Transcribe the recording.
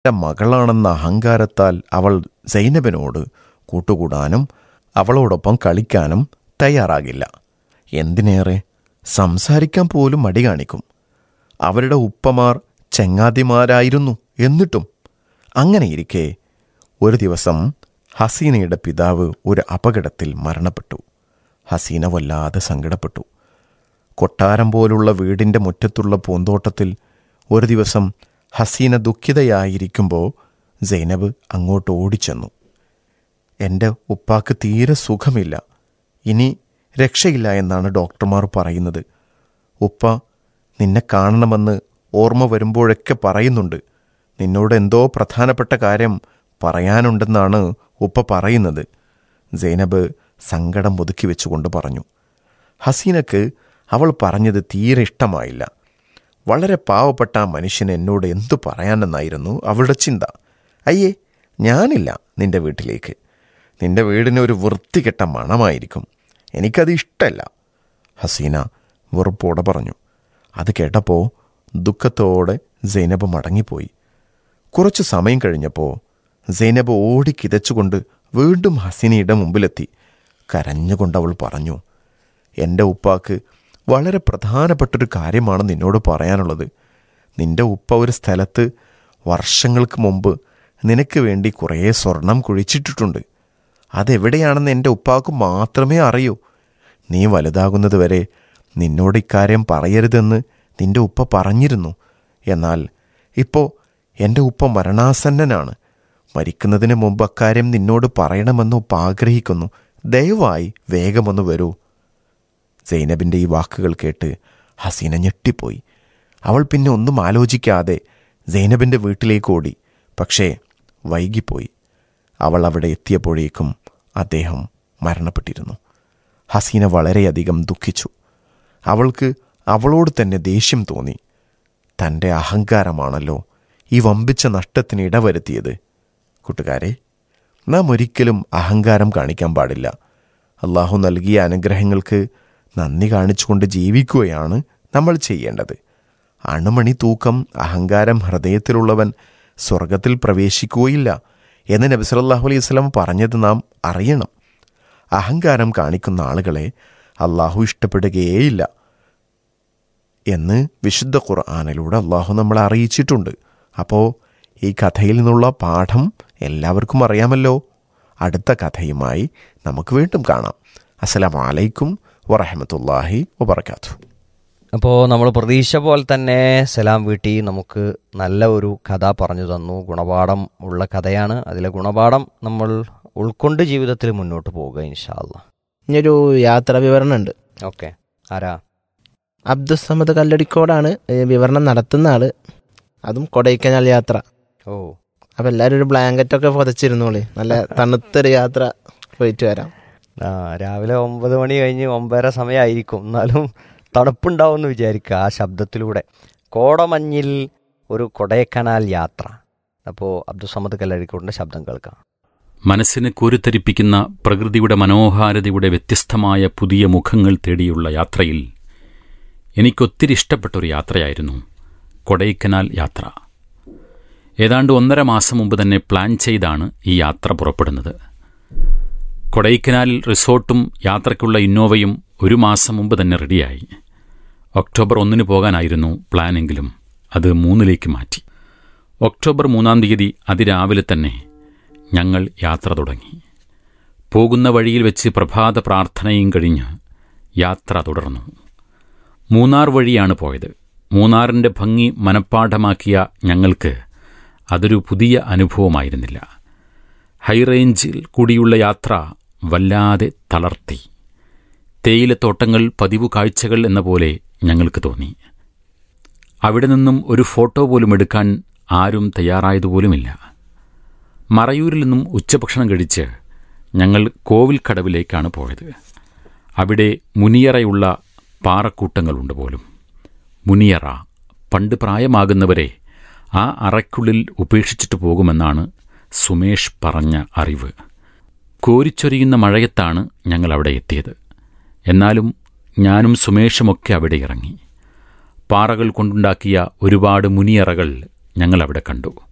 തന്റെ മകളാണെന്ന അഹങ്കാരത്താൽ അവൾ സൈനബിനോട് കൂട്ടുകൂടാനും അവളോടൊപ്പം കളിക്കാനും തയ്യാറാകില്ല എന്തിനേറെ സംസാരിക്കാൻ പോലും മടി കാണിക്കും അവരുടെ ഉപ്പമാർ ചെങ്ങാതിമാരായിരുന്നു എന്നിട്ടും അങ്ങനെയിരിക്കെ ഒരു ദിവസം ഹസീനയുടെ പിതാവ് ഒരു അപകടത്തിൽ മരണപ്പെട്ടു ഹസീന വല്ലാതെ സങ്കടപ്പെട്ടു കൊട്ടാരം പോലുള്ള വീടിൻ്റെ മുറ്റത്തുള്ള പൂന്തോട്ടത്തിൽ ഒരു ദിവസം ഹസീന ദുഃഖിതയായിരിക്കുമ്പോൾ സൈനബ് അങ്ങോട്ട് ഓടിച്ചെന്നു എൻ്റെ ഉപ്പാക്ക് തീരെ സുഖമില്ല ഇനി രക്ഷയില്ല എന്നാണ് ഡോക്ടർമാർ പറയുന്നത് ഉപ്പ നിന്നെ കാണണമെന്ന് ഓർമ്മ വരുമ്പോഴൊക്കെ പറയുന്നുണ്ട് നിന്നോട് എന്തോ പ്രധാനപ്പെട്ട കാര്യം പറയാനുണ്ടെന്നാണ് ഉപ്പ പറയുന്നത് സൈനബ് സങ്കടം ഒതുക്കി വെച്ചുകൊണ്ട് പറഞ്ഞു ഹസീനക്ക് അവൾ പറഞ്ഞത് തീരെ ഇഷ്ടമായില്ല വളരെ പാവപ്പെട്ട ആ മനുഷ്യൻ എന്നോട് എന്തു പറയാനെന്നായിരുന്നു അവളുടെ ചിന്ത അയ്യേ ഞാനില്ല നിന്റെ വീട്ടിലേക്ക് നിന്റെ വീടിന് ഒരു വൃത്തികെട്ട മണമായിരിക്കും എനിക്കത് ഇഷ്ടമല്ല ഹസീന വെറുപ്പോടെ പറഞ്ഞു അത് കേട്ടപ്പോൾ ദുഃഖത്തോടെ സൈനബ് മടങ്ങിപ്പോയി കുറച്ചു സമയം കഴിഞ്ഞപ്പോൾ സൈനബ് ഓടി കിതച്ചുകൊണ്ട് വീണ്ടും ഹസീനയുടെ മുമ്പിലെത്തി കരഞ്ഞുകൊണ്ട് അവൾ പറഞ്ഞു എൻ്റെ ഉപ്പാക്ക് വളരെ പ്രധാനപ്പെട്ടൊരു കാര്യമാണ് നിന്നോട് പറയാനുള്ളത് നിന്റെ ഉപ്പ ഒരു സ്ഥലത്ത് വർഷങ്ങൾക്ക് മുമ്പ് നിനക്ക് വേണ്ടി കുറേ സ്വർണം കുഴിച്ചിട്ടിട്ടുണ്ട് അതെവിടെയാണെന്ന് എൻ്റെ ഉപ്പാക്ക് മാത്രമേ അറിയൂ നീ വലുതാകുന്നത് വരെ നിന്നോട് ഇക്കാര്യം പറയരുതെന്ന് നിന്റെ ഉപ്പ പറഞ്ഞിരുന്നു എന്നാൽ ഇപ്പോൾ എൻ്റെ ഉപ്പ മരണാസന്നനാണ് മരിക്കുന്നതിന് മുമ്പ് അക്കാര്യം നിന്നോട് പറയണമെന്ന് ഉപ്പ ആഗ്രഹിക്കുന്നു ദയവായി വേഗമൊന്ന് വരൂ സൈനബിൻ്റെ ഈ വാക്കുകൾ കേട്ട് ഹസീന ഞെട്ടിപ്പോയി അവൾ പിന്നെ ഒന്നും ആലോചിക്കാതെ സൈനബിൻ്റെ വീട്ടിലേക്ക് ഓടി പക്ഷേ വൈകിപ്പോയി അവൾ അവിടെ എത്തിയപ്പോഴേക്കും അദ്ദേഹം മരണപ്പെട്ടിരുന്നു ഹസീന വളരെയധികം ദുഃഖിച്ചു അവൾക്ക് അവളോട് തന്നെ ദേഷ്യം തോന്നി തൻ്റെ അഹങ്കാരമാണല്ലോ ഈ വമ്പിച്ച നഷ്ടത്തിന് ഇടവരുത്തിയത് കൂട്ടുകാരെ നാം ഒരിക്കലും അഹങ്കാരം കാണിക്കാൻ പാടില്ല അള്ളാഹു നൽകിയ അനുഗ്രഹങ്ങൾക്ക് നന്ദി കാണിച്ചുകൊണ്ട് ജീവിക്കുകയാണ് നമ്മൾ ചെയ്യേണ്ടത് അണുമണി തൂക്കം അഹങ്കാരം ഹൃദയത്തിലുള്ളവൻ സ്വർഗത്തിൽ പ്രവേശിക്കുകയില്ല എന്ന് നബി സല്ലല്ലാഹു അലൈഹി വസല്ലം പറഞ്ഞത് നാം അറിയണം അഹങ്കാരം കാണിക്കുന്ന ആളുകളെ അള്ളാഹു ഇഷ്ടപ്പെടുകയേയില്ല എന്ന് വിശുദ്ധ ഖുർആാനിലൂടെ അള്ളാഹു നമ്മളെ അറിയിച്ചിട്ടുണ്ട് അപ്പോൾ ഈ കഥയിൽ നിന്നുള്ള പാഠം എല്ലാവർക്കും അറിയാമല്ലോ അടുത്ത കഥയുമായി നമുക്ക് വീണ്ടും കാണാം അസ്സലാമു അലൈക്കും വറഹമത്തല്ലാഹി വബർക്കാത്തു അപ്പോൾ നമ്മൾ പ്രതീക്ഷ പോലെ തന്നെ സലാം വീട്ടി നമുക്ക് നല്ല ഒരു കഥ പറഞ്ഞു തന്നു ഗുണപാഠം ഉള്ള കഥയാണ് അതിലെ ഗുണപാഠം നമ്മൾ ഉൾക്കൊണ്ട് ജീവിതത്തിൽ മുന്നോട്ട് പോവുക ഇൻഷാല്ല ഇനിയൊരു യാത്രാ വിവരണം ഉണ്ട് ഓക്കെ ആരാ അബ്ദുസമദ് കല്ലടിക്കോടാണ് ഈ വിവരണം നടത്തുന്ന ആള് അതും കൊടൈക്കനാൽ യാത്ര ഓ അപ്പം എല്ലാവരും ഒരു ബ്ലാങ്കറ്റ് ഒക്കെ പുതച്ചിരുന്നോളി നല്ല തണുത്തൊരു യാത്ര പോയിട്ട് വരാം ആ രാവിലെ ഒമ്പത് മണി കഴിഞ്ഞ് ഒമ്പതര സമയമായിരിക്കും എന്നാലും തണുപ്പുണ്ടാവുമെന്ന് വിചാരിക്കുക ആ ശബ്ദത്തിലൂടെ കോടമഞ്ഞിൽ ഒരു കൊടൈക്കനാൽ യാത്ര അപ്പോൾ അബ്ദുസമദ് കല്ലഴിക്കോടിൻ്റെ ശബ്ദം കേൾക്കാം മനസ്സിനെ കോരിത്തരിപ്പിക്കുന്ന പ്രകൃതിയുടെ മനോഹാരിതയുടെ വ്യത്യസ്തമായ പുതിയ മുഖങ്ങൾ തേടിയുള്ള യാത്രയിൽ എനിക്കൊത്തിരി ഇഷ്ടപ്പെട്ടൊരു യാത്രയായിരുന്നു കൊടൈക്കനാൽ യാത്ര ഏതാണ്ട് ഒന്നര മാസം മുമ്പ് തന്നെ പ്ലാൻ ചെയ്താണ് ഈ യാത്ര പുറപ്പെടുന്നത് കൊടൈക്കനാലിൽ റിസോർട്ടും യാത്രയ്ക്കുള്ള ഇന്നോവയും ഒരു മാസം മുമ്പ് തന്നെ റെഡിയായി ഒക്ടോബർ ഒന്നിന് പോകാനായിരുന്നു പ്ലാനെങ്കിലും അത് മൂന്നിലേക്ക് മാറ്റി ഒക്ടോബർ മൂന്നാം തീയതി അതിരാവിലെ തന്നെ ഞങ്ങൾ യാത്ര തുടങ്ങി പോകുന്ന വഴിയിൽ വെച്ച് പ്രഭാത പ്രാർത്ഥനയും കഴിഞ്ഞ് യാത്ര തുടർന്നു മൂന്നാർ വഴിയാണ് പോയത് മൂന്നാറിൻ്റെ ഭംഗി മനഃപ്പാഠമാക്കിയ ഞങ്ങൾക്ക് അതൊരു പുതിയ അനുഭവമായിരുന്നില്ല ഹൈറേഞ്ചിൽ കൂടിയുള്ള യാത്ര വല്ലാതെ തളർത്തി തേയിലത്തോട്ടങ്ങൾ പതിവു കാഴ്ചകൾ എന്ന പോലെ ഞങ്ങൾക്ക് തോന്നി അവിടെ നിന്നും ഒരു ഫോട്ടോ പോലും എടുക്കാൻ ആരും തയ്യാറായതുപോലുമില്ല മറയൂരിൽ നിന്നും ഉച്ചഭക്ഷണം കഴിച്ച് ഞങ്ങൾ കോവിൽക്കടവിലേക്കാണ് പോയത് അവിടെ മുനിയറയുള്ള പാറക്കൂട്ടങ്ങളുണ്ട് പോലും മുനിയറ പണ്ട് പ്രായമാകുന്നവരെ ആ അറയ്ക്കുള്ളിൽ ഉപേക്ഷിച്ചിട്ട് പോകുമെന്നാണ് സുമേഷ് പറഞ്ഞ അറിവ് കോരിച്ചൊരിയുന്ന മഴയത്താണ് ഞങ്ങൾ അവിടെ എത്തിയത് എന്നാലും ഞാനും സുമേഷുമൊക്കെ അവിടെ ഇറങ്ങി പാറകൾ കൊണ്ടുണ്ടാക്കിയ ഒരുപാട് മുനിയറകൾ ഞങ്ങൾ അവിടെ കണ്ടു